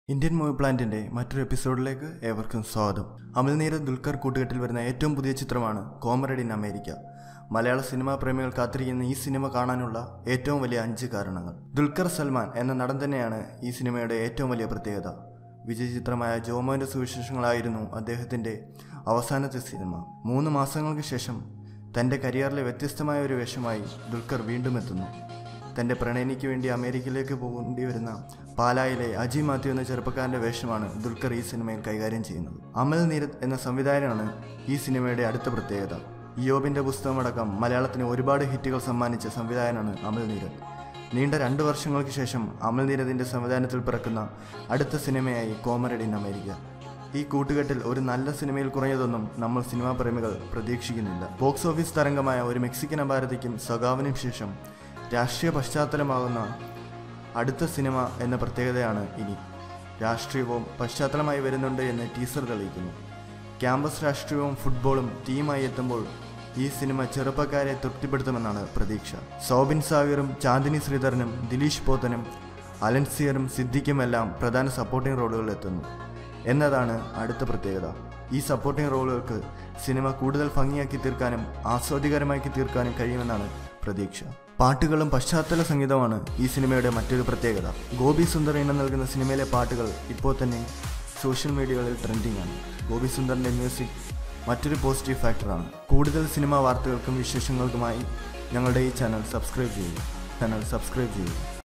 Indian movie പ്ലാന്റിന്റെ മറ്റൊരു എപ്പിസോഡിലേക്ക് ഏവർക്കും സ്വാഗതം അമൽനീര ദുൽഖർ കൂട്ടുകെട്ടിൽ വരുന്ന ഏറ്റവും പുതിയ ചിത്രമാണ് കോമറഡ് ഇൻ അമേരിക്ക മലയാള സിനിമാ പ്രേമികൾ കാത്തിരിക്കുന്ന ഈ സിനിമ കാണാനുള്ള ഏറ്റവും വലിയ അഞ്ച് കാരണങ്ങൾ ദുൽഖർ സൽമാൻ എന്ന നടൻ തന്നെയാണ് ഈ സിനിമയുടെ ഏറ്റവും വലിയ പ്രത്യേകത വിജയ ചിത്രമായ ജോമോന്റെ സുവിശേഷങ്ങളായിരുന്നു അദ്ദേഹത്തിന്റെ അവസാനത്തെ സിനിമ മൂന്ന് മാസങ്ങൾക്ക് ശേഷം തന്റെ കരിയറിലെ വ്യത്യസ്തമായ ഒരു വേഷമായി ദുൽഖർ വീണ്ടും എത്തുന്നു തന്റെ പ്രണയിനിക്ക് വേണ്ടി അമേരിക്കയിലേക്ക് പോകേണ്ടി വരുന്ന പാലായിലെ അജി മാത്യു എന്ന ചെറുപ്പക്കാരന്റെ വേഷമാണ് ദുൽഖർ ഈ സിനിമയിൽ കൈകാര്യം ചെയ്യുന്നത് അമൽ നീരത് എന്ന സംവിധായകനാണ് ഈ സിനിമയുടെ അടുത്ത പ്രത്യേകത യോബിന്റെ പുസ്തകമടക്കം മലയാളത്തിന് ഒരുപാട് ഹിറ്റുകൾ സമ്മാനിച്ച സംവിധായകനാണ് അമൽ നീരത് നീണ്ട രണ്ട് വർഷങ്ങൾക്ക് ശേഷം അമൽ നീരദിന്റെ സംവിധാനത്തിൽ പിറക്കുന്ന അടുത്ത സിനിമയായി കോമറഡ് ഇൻ അമേരിക്ക ഈ കൂട്ടുകെട്ടിൽ ഒരു നല്ല സിനിമയിൽ കുറഞ്ഞതൊന്നും നമ്മൾ സിനിമാ പ്രേമികൾ പ്രതീക്ഷിക്കുന്നില്ല ബോക്സ് ഓഫീസ് തരംഗമായ ഒരു മെക്സിക്കൻ അപാരതയ്ക്കും സഖാവിനും ശേഷം രാഷ്ട്രീയ പശ്ചാത്തലമാകുന്ന അടുത്ത സിനിമ എന്ന പ്രത്യേകതയാണ് ഇനി രാഷ്ട്രീയവും പശ്ചാത്തലമായി വരുന്നുണ്ട് എന്ന് ടീസർ തെളിയിക്കുന്നു ക്യാമ്പസ് രാഷ്ട്രീയവും ഫുട്ബോളും ടീമായി എത്തുമ്പോൾ ഈ സിനിമ ചെറുപ്പക്കാരെ തൃപ്തിപ്പെടുത്തുമെന്നാണ് പ്രതീക്ഷ സൗബിൻ സാഗറും ചാന്ദിനി ശ്രീധരനും ദിലീഷ് പോത്തനും അലൻസിയറും സിദ്ദിഖുമെല്ലാം പ്രധാന സപ്പോർട്ടിംഗ് റോളുകളിൽ എത്തുന്നു എന്നതാണ് അടുത്ത പ്രത്യേകത ഈ സപ്പോർട്ടിംഗ് റോളുകൾക്ക് സിനിമ കൂടുതൽ ഭംഗിയാക്കി തീർക്കാനും ആസ്വാദികരമാക്കി തീർക്കാനും കഴിയുമെന്നാണ് പ്രതീക്ഷ പാട്ടുകളും പശ്ചാത്തല സംഗീതമാണ് ഈ സിനിമയുടെ മറ്റൊരു പ്രത്യേകത ഗോപി സുന്ദർ ഇനം നൽകുന്ന സിനിമയിലെ പാട്ടുകൾ ഇപ്പോൾ തന്നെ സോഷ്യൽ മീഡിയകളിൽ ട്രെൻഡിംഗ് ആണ് ഗോപി സുന്ദറിന്റെ മ്യൂസിക് മറ്റൊരു പോസിറ്റീവ് ഫാക്ടറാണ് കൂടുതൽ സിനിമാ വാർത്തകൾക്കും വിശേഷങ്ങൾക്കുമായി ഞങ്ങളുടെ ഈ ചാനൽ സബ്സ്ക്രൈബ് ചെയ്യുക ചാനൽ സബ്സ്ക്രൈബ് ചെയ്യുക